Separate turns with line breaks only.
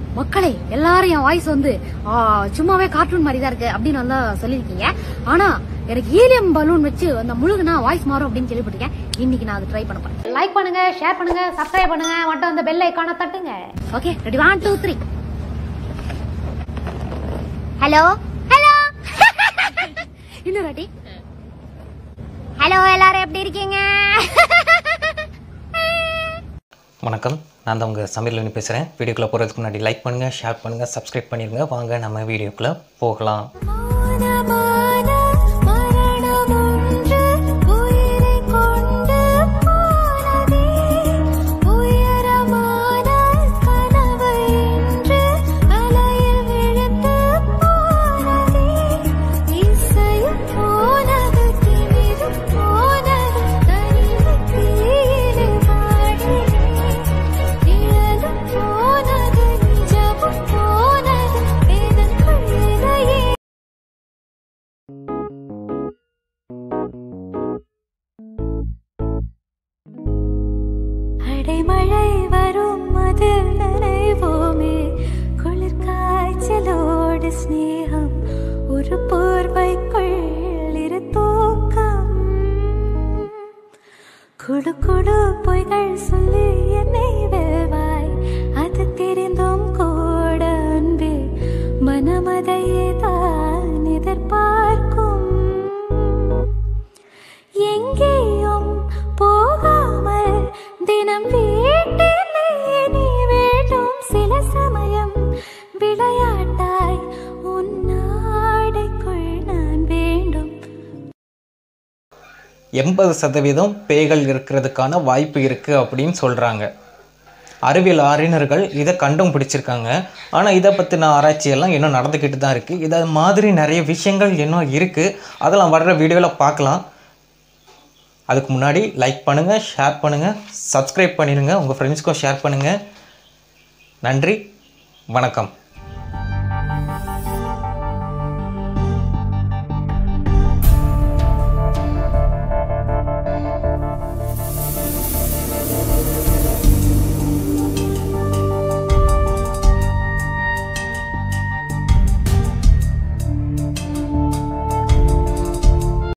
மக்களே எல்லாரும் என் வாய்ஸ் வந்து ஆ, சும்மாவே கார்ட்டூன் மாதிரி தான் இருக்கு அப்படின்னு நல்லா சொல்லியிருக்கீங்க ஆனா எனக்கு ஹீலியம் பலூன் வச்சு அந்த முழுகுனா வாய்ஸ் மாறும் அப்படின்னு கேள்விப்பட்டிருக்கேன் இன்னைக்கு நான் அதை ட்ரை பண்ண போறேன் லைக் பண்ணுங்க ஷேர் பண்ணுங்க சப்ஸ்கிரைப் பண்ணுங்க மட்டும் அந்த பெல் ஐக்கான தட்டுங்க okay ready one two three hello hello இன்னும் ரெடி ஹலோ எல்லாரும் எப்படி இருக்கீங்க
வணக்கம் நான் தான் உங்கள் சமீர்லனி பேசுகிறேன் வீடியோக்குள்ளே போகிறதுக்கு முன்னாடி லைக் பண்ணுங்கள் ஷேர் பண்ணுங்கள் சப்ஸ்கிரைப் பண்ணிடுங்க வாங்க நம்ம வீடியோக்குள்ளே போகலாம்
மௌனமான மரணமொன்று உயிரைக் கொண்டு போனதே. உயரமான கனவு இன்று அலையில் விழுந்து போனதே. இசையும் போனது, திமிரும் போனது, தனிமை தீயிலே வாடினேன். நிழலும் போனது, நிஜமும் போனது, வேதங்கள் இதையே அடைமழை வரும் அதில் நனைவோமே குளிர் காய்ச்சலோடு ஸ்நேகம் ஒரு போர்வைக்குள் இரு தூக்கம் குடு குடு பொய்கள் சொல்லி என்னை வெல்வாய் அது தெரிந்தும் கூட அன்பே மனமதையே தான் எதிர்பார்க்கும் எங்கேயும் போகாமல் தினம் வீட்டிலே நீ வேண்டும் சில சமயம் விளையாட்டாய் உன் நாடைக்குள் நான் வேண்டும்
எண்பது சதவீதம் பேய்கள் இருக்கிறதுக்கான வாய்ப்பு இருக்குது அப்படின்னு சொல்கிறாங்க அறிவியல் அறிஞர்கள் இதை கண்டும் பிடிச்சிருக்காங்க ஆனால் இதை பற்றின ஆராய்ச்சியெல்லாம் இன்னும் நடந்துக்கிட்டு தான் இருக்குது இதை மாதிரி நிறைய விஷயங்கள் இன்னும் இருக்குது அதெல்லாம் வர்ற வீடியோவில் பார்க்கலாம் அதுக்கு முன்னாடி லைக் பண்ணுங்கள் ஷேர் பண்ணுங்கள் சப்ஸ்கிரைப் பண்ணிடுங்க உங்கள் ஃப்ரெண்ட்ஸ்க்கும் ஷேர் பண்ணுங்கள் நன்றி வணக்கம்